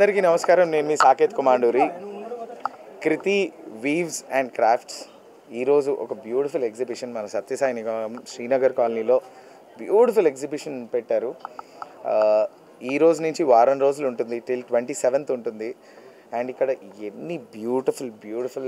అందరికీ నమస్కారం నేను మీ Saketh Kumanduri Kriti weaves and crafts ఈరోజు ఒక బ్యూటిఫుల్ ఎగ్జిబిషన్ మన సత్యసాయి నిగమం శ్రీనగర్ కాలనీలో బ్యూటిఫుల్ ఎగ్జిబిషన్ పెట్టారు ఆ, ఈ రోజు నుంచి వారం రోజులు ఉంటుంది టిల్ ట్వంటీ సెవెంత్ ఉంటుంది అండ్ ఇక్కడ ఎన్ని బ్యూటిఫుల్ బ్యూటిఫుల్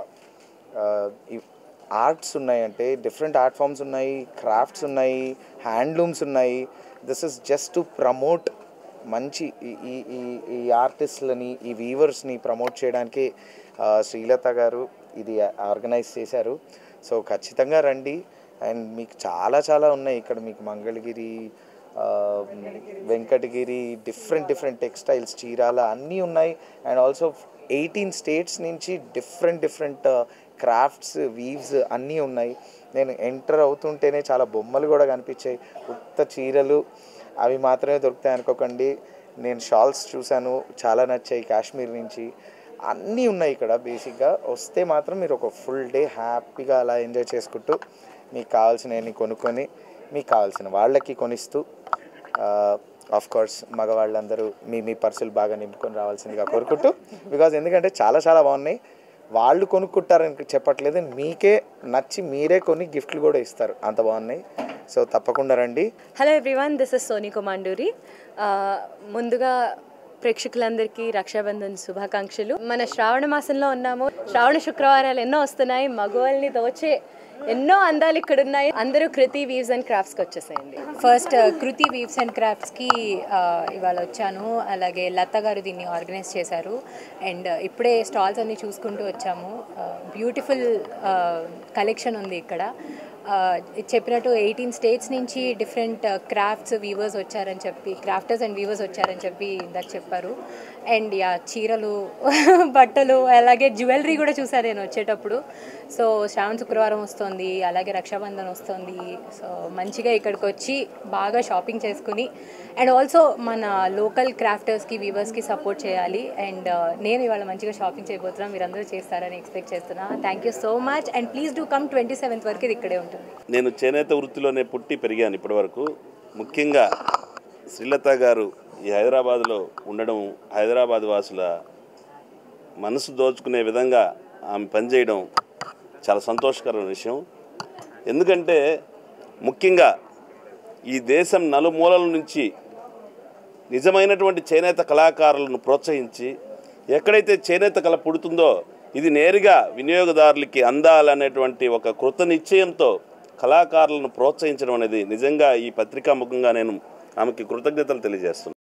ఆర్ట్స్ ఉన్నాయంటే డిఫరెంట్ ఆర్ట్ ఫామ్స్ ఉన్నాయి క్రాఫ్ట్స్ ఉన్నాయి హ్యాండ్లూమ్స్ ఉన్నాయి this is just to promote మంచి ఈ- ఈ ఈ ఈ ఆర్టిస్ట్లని ఈ వీవర్స్ని ప్రమోట్ చేయడానికి ఆ, శ్రీలత గారు ఇది ఆర్గనైజ్ చేశారు సో ఖచ్చితంగా రండి అండ్ మీకు చాలా చాలా ఉన్నాయి ఇక్కడ మీకు మంగళగిరి ఆ, Venkatagiri different different textiles Chirala అన్నీ ఉన్నాయి అండ్ ఆల్సో ఎయిటీన్ స్టేట్స్ నుంచి డిఫరెంట్ డిఫరెంట్ క్రాఫ్ట్స్ వీవ్స్ అన్నీ ఉన్నాయి నేను ఎంటర్ అవుతుంటేనే చాలా బొమ్మలు కూడా కనిపించాయి ఉత్త చీరలు అవి మాత్రమే దొరుకుతాయి అనుకోకండి నేను షాల్స్ చూశాను చాలా నచ్చాయి కాశ్మీర్ నుంచి అన్నీ ఉన్నాయి ఇక్కడ బేసిక్గా వస్తే మాత్రం మీరు ఒక ఫుల్ డే హ్యాపీగా అలా ఎంజాయ్ చేసుకుంటూ మీకు కావాల్సినవన్నీ కొనుక్కొని మీకు కావాల్సిన వాళ్ళకి కొనిస్తూ ఆఫ్ కోర్స్ మగవాళ్ళందరూ మీ మీ పర్సులు బాగా నింపుకొని రావాల్సిందిగా కోరుకుంటూ బికాజ్ ఎందుకంటే చాలా చాలా బాగున్నాయి వాళ్ళు కొనుక్కుంటారని చెప్పట్లేదు మీకే నచ్చి మీరే కొన్ని గిఫ్ట్లు కూడా ఇస్తారు అంత బాగున్నాయి సో తప్పకుండా రండి hello everyone this is Soni Kumanduri ఆ, ముందుగా ప్రేక్షకులందరికీ రక్షాబంధన్ శుభాకాంక్షలు మన శ్రావణ మాసంలో ఉన్నాము శ్రావణ శుక్రవారాలు ఎన్నో వస్తున్నాయి మగవాళ్ళని దోచే ఎన్నో అందాలు ఇక్కడ ఉన్నాయి అందరూ కృతి వీవ్స్ అండ్ క్రాఫ్ట్స్కి వచ్చేసేయండి ఫస్ట్ కృతి వీవ్స్ అండ్ క్రాఫ్ట్స్కి ఇవాళ వచ్చాను అలాగే లత గారు దీన్ని ఆర్గనైజ్ చేశారు అండ్ ఇప్పుడే స్టాల్స్ అన్ని చూసుకుంటూ వచ్చాము బ్యూటిఫుల్ కలెక్షన్ ఉంది ఇక్కడ ఆ, చెప్పినట్టు ఎయిటీన్ స్టేట్స్ నుంచి డిఫరెంట్ క్రాఫ్ట్స్ వీవర్స్ వచ్చారని చెప్పి క్రాఫ్టర్స్ అండ్ వీవర్స్ వచ్చారని చెప్పి ఇందాక చెప్పారు అండ్ యా చీరలు బట్టలు అలాగే జ్యువెలరీ కూడా చూసాను నేను వచ్చేటప్పుడు సో శ్రావణ శుక్రవారం వస్తుంది అలాగే రక్షాబంధన్ వస్తుంది సో మంచిగా ఇక్కడికి వచ్చి బాగా షాపింగ్ చేసుకుని అండ్ ఆల్సో మన లోకల్ క్రాఫ్టర్స్కి వీవర్స్కి సపోర్ట్ చేయాలి అండ్ నేను ఇవాళ మంచిగా షాపింగ్ చేయబోతున్నాను మీరందరూ చేస్తారని ఎక్స్పెక్ట్ చేస్తున్నా thank you so much and please do come twenty seventh వరకు ఇది ఇక్కడే ఉంటుంది నేను చేనేత వృత్తిలోనే పుట్టి పెరిగాను ఇప్పటివరకు ముఖ్యంగా శ్రీలత గారు ఈ హైదరాబాద్లో ఉండడం హైదరాబాద్ వాసుల మనసు దోచుకునే విధంగా ఆమె పనిచేయడం చాలా సంతోషకరమైన విషయం ఎందుకంటే ముఖ్యంగా ఈ దేశం నలుమూలల నుంచి నిజమైనటువంటి చేనేత కళాకారులను ప్రోత్సహించి ఎక్కడైతే చేనేత కళ పుడుతుందో ఇది నేరుగా వినియోగదారులకి అందాలనేటువంటి ఒక కృత నిశ్చయంతో కళాకారులను ప్రోత్సహించడం అనేది నిజంగా ఈ పత్రికా ముఖంగా నేను ఆమెకి కృతజ్ఞతలు తెలియజేస్తున్నాను